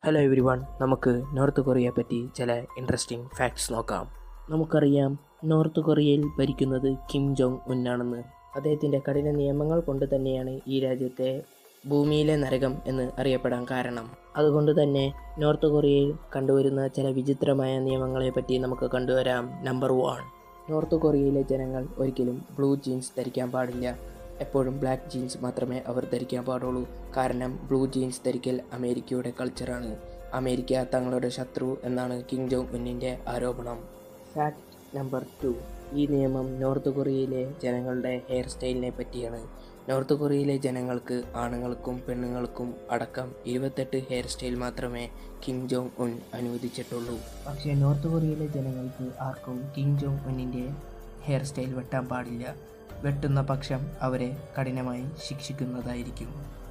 hello everyone നമുക്ക് north കൊറിയയെ പറ്റി ചില ഇൻട്രസ്റ്റിംഗ് ഫാക്ട്സ് നോക്കാം നമുക്കറിയാം നോർത്ത് കൊറിയയിൽ ഭരിക്കുന്നത് കിം ജോങ് ഉന്നാണെന്ന് അദ്ദേഹത്തിൻ്റെ കഠിന നിയമങ്ങൾ കൊണ്ട് തന്നെയാണ് ഈ രാജ്യത്തെ ഭൂമിയിലെ നരകം എന്ന് അറിയപ്പെടാൻ കാരണം അതുകൊണ്ട് തന്നെ നോർത്ത് കൊറിയയിൽ കണ്ടുവരുന്ന ചില വിചിത്രമായ നിയമങ്ങളെ പറ്റി നമുക്ക് കണ്ടുവരാം നമ്പർ വൺ നോർത്ത് കൊറിയയിലെ ജനങ്ങൾ ഒരിക്കലും ബ്ലൂ ജീൻസ് ധരിക്കാൻ പാടില്ല എപ്പോഴും ബ്ലാക്ക് ജീൻസ് മാത്രമേ അവർ ധരിക്കാൻ പാടുള്ളൂ കാരണം ബ്ലൂ ജീൻസ് ധരിക്കൽ അമേരിക്കയുടെ കൾച്ചറാണ് അമേരിക്ക തങ്ങളുടെ ശത്രു എന്നാണ് കിങ് ജോങ് ഉന്നിൻ്റെ ആരോപണം ഫാക്ട് നമ്പർ ടു ഈ നിയമം നോർത്ത് കൊറിയയിലെ ജനങ്ങളുടെ ഹെയർ സ്റ്റൈലിനെ പറ്റിയാണ് നോർത്ത് കൊറിയയിലെ ജനങ്ങൾക്ക് ആണുങ്ങൾക്കും പെണ്ണുങ്ങൾക്കും അടക്കം ഇരുപത്തെട്ട് ഹെയർ സ്റ്റൈൽ മാത്രമേ കിം ജോങ് ഉൻ അനുവദിച്ചിട്ടുള്ളൂ പക്ഷേ നോർത്ത് കൊറിയയിലെ ജനങ്ങൾക്ക് ആർക്കും കിം ജോങ് ഉന്നിൻ്റെ ഹെയർ സ്റ്റൈൽ വെട്ടാൻ പാടില്ല വെട്ടുന്ന പക്ഷം അവരെ കഠിനമായി ശിക്ഷിക്കുന്നതായിരിക്കും